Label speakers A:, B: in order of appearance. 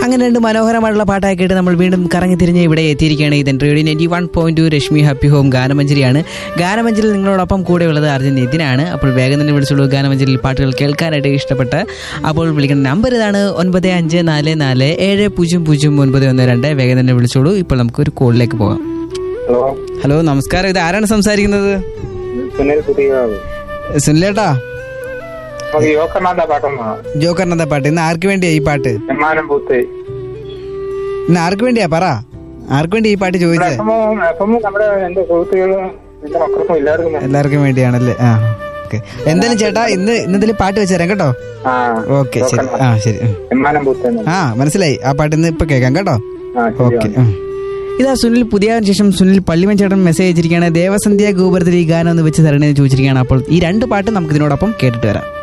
A: അങ്ങനെ രണ്ട് മനോഹരമായിട്ടുള്ള പാട്ടായി കേട്ട് നമ്മൾ വീണ്ടും കറങ്ങി തിരിഞ്ഞ് ഇവിടെ എത്തിയിരിക്കുകയാണ് ഇതൻ radio ninety one point two Rashmi happy home ഗാനമഞ്ജരിയാണ് ഗാനമഞ്ജരിയിൽ നിങ്ങളോടൊപ്പം കൂടെ ഉള്ളത് അർജുൻ നിതിനാണ് അപ്പോൾ വേഗം തന്നെ വിളിച്ചുള്ളൂ ഗാനമഞ്ജരിയിൽ പാട്ടുകൾ കേൾക്കാനായിട്ട് ഇഷ്ടപ്പെട്ട് അപ്പോൾ വിളിക്കുന്ന നമ്പർ ഇതാണ് ഒൻപത് അഞ്ച് നാല് നാല് ഏഴ് പൂജ്യം പൂജ്യം ഒൻപത് ഒന്ന് രണ്ട് വേഗം തന്നെ വിളിച്ചോളൂ ഇപ്പോൾ നമുക്ക് ഒരു കോളിലേക്ക് പോകാം
B: ഹലോ
A: ഹലോ നമസ്കാരം ഇത് ആരാണ് സംസാരിക്കുന്നത്
B: സുനിൽ പുതിയകാവ്
A: സുനിലേട്ടാ
B: നമുക്ക് യോക്കർനാഥ പാട്ടൊന്നാ
A: ജോക്കറിനെന്താ പാട്ട് ഇന്ന് ആർക്ക് വേണ്ടിയാ ഈ പാട്ട്
B: എമ്മാനം പൂത്ത്
A: ഇന്ന് ആർക്ക് വേണ്ടിയാ പറ ആർക്ക് വേണ്ടി ഈ പാട്ട് ചോദിച്ചത്
B: എഫമും എഫമും നമ്മുടെ എന്റെ സുഹൃത്തുക്കളും എന്റെ മക്കൾക്കും എല്ലാവർക്കും വേണം.
A: എല്ലാവർക്കും വേണ്ടിയാണല്ലേ ആ ഓക്കെ എന്തായാലും ചേട്ടാ ഇന്ന് ഇന്നതിൽ പാട്ട് വെച്ചുതരാം കേട്ടോ
B: ആ
A: ഓക്കെ ശരി ആ ശരി ഉം.
B: എമ്മാനം പൂത്ത് എന്ന്.
A: ആ മനസ്സിലായി ആ പാട്ട് ഇന്ന് ഇപ്പൊ കേൾക്കാം കേട്ടോ
B: ആ
A: ഓക്കെ
B: ശരിയാണ്
A: ഇതാ സുനിൽ പുതിയ ശേഷം സുനിൽ പള്ളിമൻ ചേട്ടൻ മെസ്സേജ് അയച്ചിരിക്കുകയാണ് ദേവസന്ധ്യ ഗോപുരത്തിൽ ഈ ഗാനം ഒന്ന് വെച്ച് തരണേന്ന് ചോദിച്ചിരിക്കുകയാണ് അപ്പോൾ ഈ രണ്ട് പാട്ട് നമുക്ക് ഇതിനോടൊപ്പം കേട്ടിട്ട് വരാം